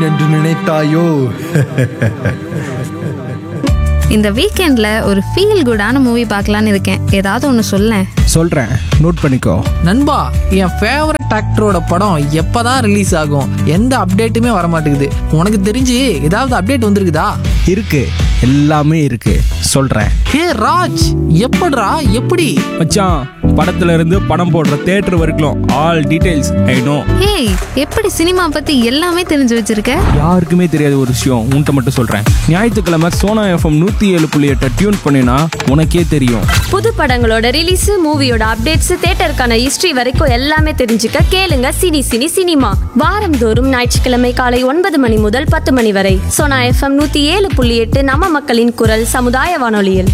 விடுவேன் என்று நினைத்தாயோ இந்த வீக்கெண்ட்ல ஒரு ஃபீல் குடான மூவி பார்க்கலான்னு இருக்கேன் ஏதாவது ஒன்று சொல்லேன் சொல்கிறேன் நோட் பண்ணிக்கோ நண்பா என் ஃபேவரட் ஆக்டரோட படம் எப்பதான் ரிலீஸ் ஆகும் எந்த அப்டேட்டுமே வர மாட்டேங்குது உனக்கு தெரிஞ்சு ஏதாவது அப்டேட் வந்திருக்குதா இருக்கு எல்லாமே இருக்கு சொல்கிறேன் ஹே ராஜ் எப்படிடா எப்படி மச்சான் படத்துல இருந்து படம் போடுற தேட்டர் வரைக்கும் all details I know hey எப்படி சினிமா பத்தி எல்லாமே தெரிஞ்சு வச்சிருக்க யாருக்குமே தெரியாத ஒரு விஷயம் உன்கிட்ட மட்டும் சொல்றேன் ஞாயிற்றுக்கிழமை சோனா எஃப்எம் நூத்தி ஏழு புள்ளி எட்டை டியூன் பண்ணினா உனக்கே தெரியும் புது படங்களோட ரிலீஸ் மூவியோட அப்டேட்ஸ் தியேட்டருக்கான ஹிஸ்டரி வரைக்கும் எல்லாமே தெரிஞ்சுக்க கேளுங்க சினி சினி சினிமா வாரந்தோறும் ஞாயிற்றுக்கிழமை காலை ஒன்பது மணி முதல் பத்து மணி வரை சோனா எஃப்எம் நூத்தி ஏழு புள்ளி எட்டு நம்ம மக்களின் குரல் சமுதாய வானொலியில்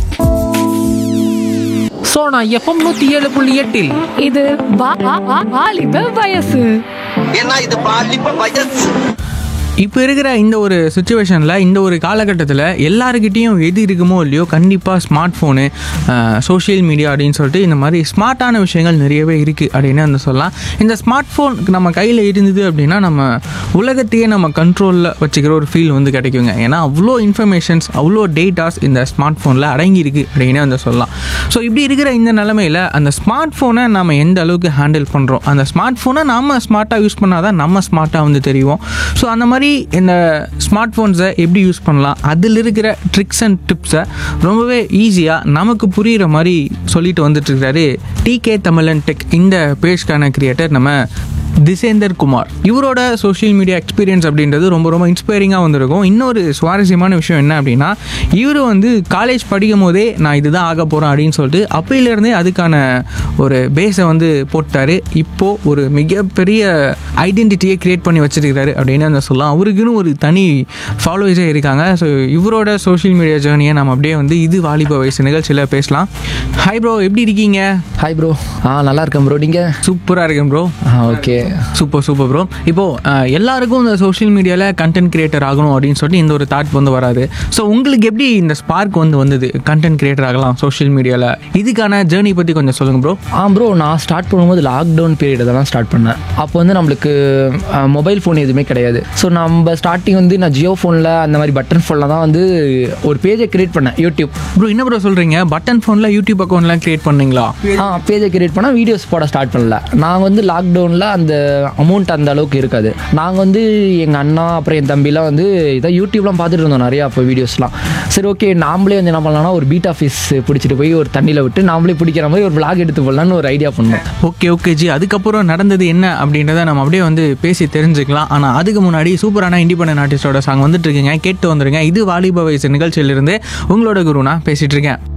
ஸோ நான் எஃப்எம் நூற்றி ஏழு புள்ளி எட்டில் இது வா- வா- வா- வாலிப வயசு ஏன்னா இது பாலிப்ப வயசு இப்போ இருக்கிற இந்த ஒரு சுச்சுவேஷனில் இந்த ஒரு காலகட்டத்தில் எல்லாருக்கிட்டேயும் எது இருக்குமோ இல்லையோ கண்டிப்பாக ஸ்மார்ட் ஃபோனு சோஷியல் மீடியா அப்படின்னு சொல்லிட்டு இந்த மாதிரி ஸ்மார்ட்டான விஷயங்கள் நிறையவே இருக்குது அப்படின்னு வந்து சொல்லலாம் இந்த ஸ்மார்ட் ஃபோன் நம்ம கையில் இருந்தது அப்படின்னா நம்ம உலகத்தையே நம்ம கண்ட்ரோலில் வச்சுக்கிற ஒரு ஃபீல் வந்து கிடைக்குங்க ஏன்னா அவ்வளோ இன்ஃபர்மேஷன்ஸ் அவ்வளோ டேட்டாஸ் இந்த ஸ்மார்ட் ஃபோனில் அடங்கியிருக்கு அப்படின்னு வந்து சொல்லலாம் ஸோ இப்படி இருக்கிற இந்த நிலமையில் அந்த ஸ்மார்ட் ஃபோனை நம்ம எந்த அளவுக்கு ஹேண்டில் பண்ணுறோம் அந்த ஸ்மார்ட் ஃபோனை நம்ம ஸ்மார்ட்டாக யூஸ் பண்ணால் தான் நம்ம ஸ்மார்ட்டாக வந்து தெரியும் ஸோ அந்த மாதிரி இந்த ஸ்மார்ட் ஃபோன்ஸை எப்படி யூஸ் பண்ணலாம் அதில் இருக்கிற ட்ரிக்ஸ் அண்ட் டிப்ஸை ரொம்பவே ஈஸியாக நமக்கு புரிகிற மாதிரி சொல்லிட்டு வந்துட்டு இருக்காரு டிகே தமிழன் டெக் இந்த பேஜ்க்கான கிரியேட்டர் நம்ம திசேந்தர் குமார் இவரோட சோஷியல் மீடியா எக்ஸ்பீரியன்ஸ் அப்படின்றது ரொம்ப ரொம்ப இன்ஸ்பைரிங்காக வந்திருக்கும் இன்னொரு சுவாரஸ்யமான விஷயம் என்ன அப்படின்னா இவர் வந்து காலேஜ் படிக்கும் போதே நான் இதுதான் ஆக போகிறேன் அப்படின்னு சொல்லிட்டு அப்பையிலேருந்தே அதுக்கான ஒரு பேஸை வந்து போட்டாரு இப்போது ஒரு மிகப்பெரிய ஐடென்டிட்டியை கிரியேட் பண்ணி வச்சிருக்கிறாரு அப்படின்னு வந்து சொல்லலாம் அவருக்குன்னு ஒரு தனி ஃபாலோவர்ஸே இருக்காங்க ஸோ இவரோட சோஷியல் மீடியா ஜேர்னியை நம்ம அப்படியே வந்து இது வாலிப வயசு நிகழ்ச்சியில் பேசலாம் ஹாய் ப்ரோ எப்படி இருக்கீங்க ஹாய் ப்ரோ ஆ நல்லா இருக்கேன் ப்ரோ நீங்கள் சூப்பராக இருக்கேன் ப்ரோ ஆ ஓகே சூப்பர் சூப்பர் ப்ரோ இப்போது எல்லாருக்கும் இந்த சோஷியல் மீடியாவில் கண்டென்ட் கிரியேட்டர் ஆகணும் அப்படின்னு சொல்லிட்டு இந்த ஒரு தாட் வந்து வராது ஸோ உங்களுக்கு எப்படி இந்த ஸ்பார்க் வந்து வந்தது கண்டென்ட் கிரியேட்டர் ஆகலாம் சோஷியல் மீடியாவில் இதுக்கான ஜேர்னி பற்றி கொஞ்சம் சொல்லுங்கள் ப்ரோ ஆ ப்ரோ நான் ஸ்டார்ட் பண்ணும்போது லாக்டவுன் பீரியட் தான் ஸ்டார்ட் பண்ணேன் அப்போ வந்து நம்மளுக்கு மொபைல் ஃபோன் எதுவுமே கிடையாது ஸோ நம்ம ஸ்டார்டிங் வந்து நான் ஜியோ ஃபோனில் அந்த மாதிரி பட்டன் ஃபோனில் தான் வந்து ஒரு பேஜை கிரியேட் பண்ணேன் யூடியூப் ப்ரோ என்ன ப்ரோ சொல்கிறீங்க பட்டன் ஃபோனில் யூடியூப் அக்கௌண்ட்லாம் கிரியேட் பண்ணீங்களா ஆ பேஜை கிரியேட் பண்ணால் வீடியோஸ் போட ஸ்டார்ட் பண்ணல நாங்கள் வந்து லாக்டவுனில் அந்த அமௌண்ட் அந்த அளவுக்கு இருக்காது நாங்கள் வந்து எங்கள் அண்ணா அப்புறம் என் தம்பிலாம் வந்து இதான் யூடியூப்லாம் பார்த்துட்டு இருந்தோம் நிறையா அப்போ வீடியோஸ்லாம் சரி ஓகே நாமளே வந்து என்ன பண்ணலாம்னா ஒரு பீட் ஆஃபீஸ் பிடிச்சிட்டு போய் ஒரு தண்ணியில் விட்டு நாமளே பிடிக்கிற மாதிரி ஒரு vlog எடுத்து போடலான்னு ஒரு ஐடியா பண்ணோம் ஓகே ஓகே ஜி அதுக்கப்புறம் நடந்தது என்ன அப்படின்றத நம்ம அப்படியே வந்து பேசி தெரிஞ்சுக்கலாம் ஆனால் அதுக்கு முன்னாடி சூப்பரான இண்டிபெண்டன்ட் ஆர்டிஸ்டோட சாங் வந்துட்டு இருக்கீங்க கேட்டு வந்துருங்க இது வாலிப வயசு நிகழ்ச்சியிலிருந்து உங்களோட குரு நான் பேசிட்டு இருக்கேன்